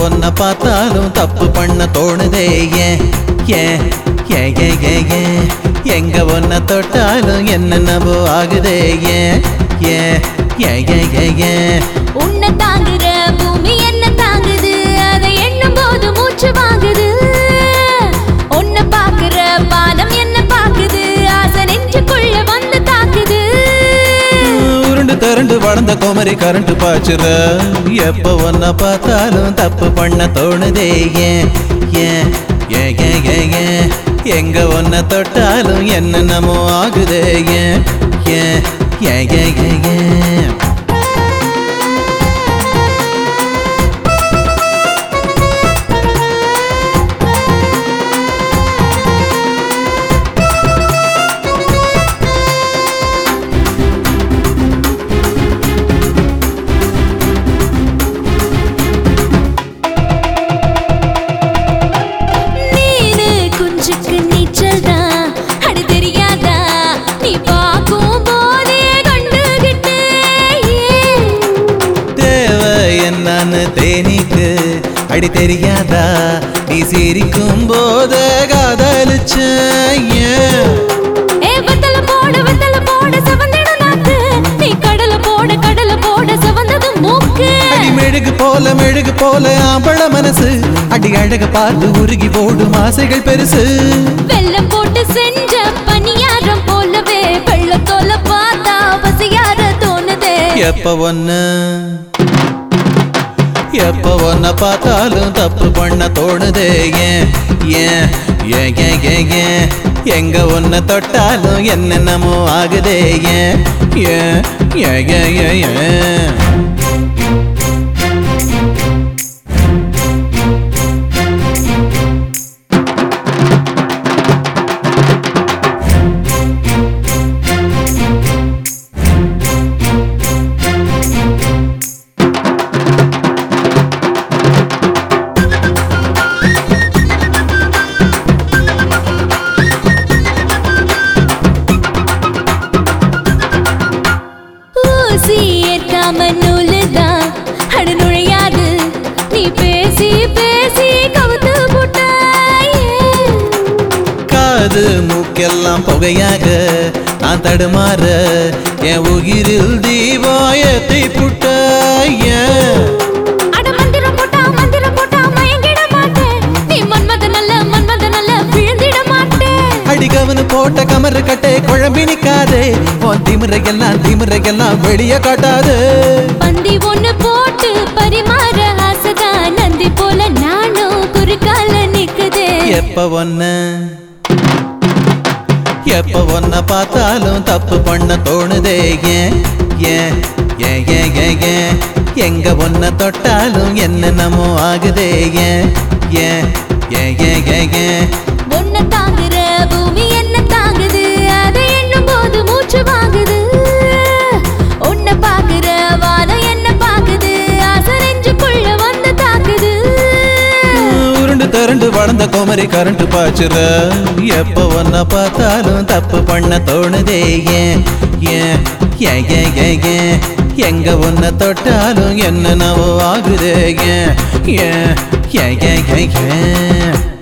ஒன்ன பார்த்தாலும் தப்பு பண்ண தோணுதே ஏன் ஏன் ஏன் ஏன் ஏன் ஏன் எங்க ஒன்ன தொட்டாலும் என்னென்னவோ ஆகுதே ஏன் ஏன் ஏன் ஏன் ஏன் ஏன் உன்னை தாங்குற பூமி என்ன தாங்குது அதை எண்ணும் போது மூச்சு வாங்குது உன்னை பாக்குற பானம் என்ன பாக்குது ஆசை நெஞ்சுக்குள்ள வந்து தாக்குது உருண்டு திரண்டு வளர்ந்த குமரி கரண்ட் பாய்ச்சுற எப்ப ஒன்ன பார்த்தாலும் தப்பு பண்ண தோணுதே ஏன் ஏன் ஏன் ஏன் ஏன் ஏன் எங்க ஒன்ன தொட்டாலும் என்னென்னமோ ஆகுதே ஏன் ஏன் ஏன் ஏன் ஏன் ஏன் நீனு குஞ்சுக்கு நீச்சல் தான் அடி தெரியாதா நீ பார்க்கும் போதே கண்டுகிட்டு தேவை என்னன்னு தேனிக்கு அடி தெரியாதா நீ சிரிக்கும் போது காதலிச்ச ஏன் ஏ வெத்தல போட வெத்தல போட செவந்திடும் நாக்கு நீ கடல போட கடல போட செவந்தது மூக்கு அடி மெழுகு போல மெழுகு போல ஆம்பள மனசு அடி அழக பார்த்து உருகி போடும் ஆசைகள் பெருசு வெள்ளம் போட்டு செஞ்ச பனியாரம் போலவே வெள்ளத்தோல பார்த்தா பசியார தோணுதே எப்ப ஒன்னு எப்ப ஒன்ன பார்த்தாலும் தப்பு பண்ண தோணுதே ஏன் ஏன் ஏன் ஏன் ஏன் ஏன் எங்க ஒன்ன தொட்டாலும் என்னென்னமோ ஆகுதே ஏன் ஏன் ஏன் ஏன் ஏன் ஏன் ஊசி ஏற்காம நூலுதான் அடு நுழையாது நீ பேசி பேசி கவுத்து போட்டாயே காது மூக்கெல்லாம் புகையாக நான் தடுமாற என் உயிரில் தீபாயத்தை புட்ட ஏன் அட மந்திரம் போட்டா மந்திரம் போட்டா மயங்கிட மாட்டேன் நீ மன்மத நல்ல மன்மத நல்ல விழுந்திட மாட்டேன் அடிகவனு போட்ட கமரு கட்டை குழம்பி நிக்காதே உன் திமிரையெல்லாம் திமிரையெல்லாம் வெளிய காட்டாது பந்தி ஒண்ணு போட்டு பரிமாற ஆசைதான் நந்தி போல நானும் குறுக்கால நிக்குதே எப்ப ஒன்ன எப்ப ஒன்ன பார்த்தாலும் தப்பு பண்ண தோணுதே ஏன் ஏன் ஏன் ஏன் ஏன் ஏன் எங்க ஒன்ன தொட்டாலும் என்னென்னமோ ஆகுதே ஏன் ஏன் ஏன் ஏன் ஏன் ஏன் உன்னை தாங்குற பூமி என்ன தாங்குது அதை எண்ணும் போது மூச்சு வாங்குது உன்னை பாக்குற வானம் என்ன பாக்குது ஆசை நெஞ்சுக்குள்ள வந்து தாக்குது உருண்டு திரண்டு வளர்ந்த குமரி கரண்ட் பாய்ச்சுற எப்ப ஒன்ன பார்த்தாலும் தப்பு பண்ண தோணுதே ஏன் ஏன் ஏன் ஏன் ஏன் ஏன் எங்க ஒன்ன தொட்டாலும் என்னென்னவோ ஆகுதே ஏன் ஏன் ஏன் ஏன் ஏன் ஏன்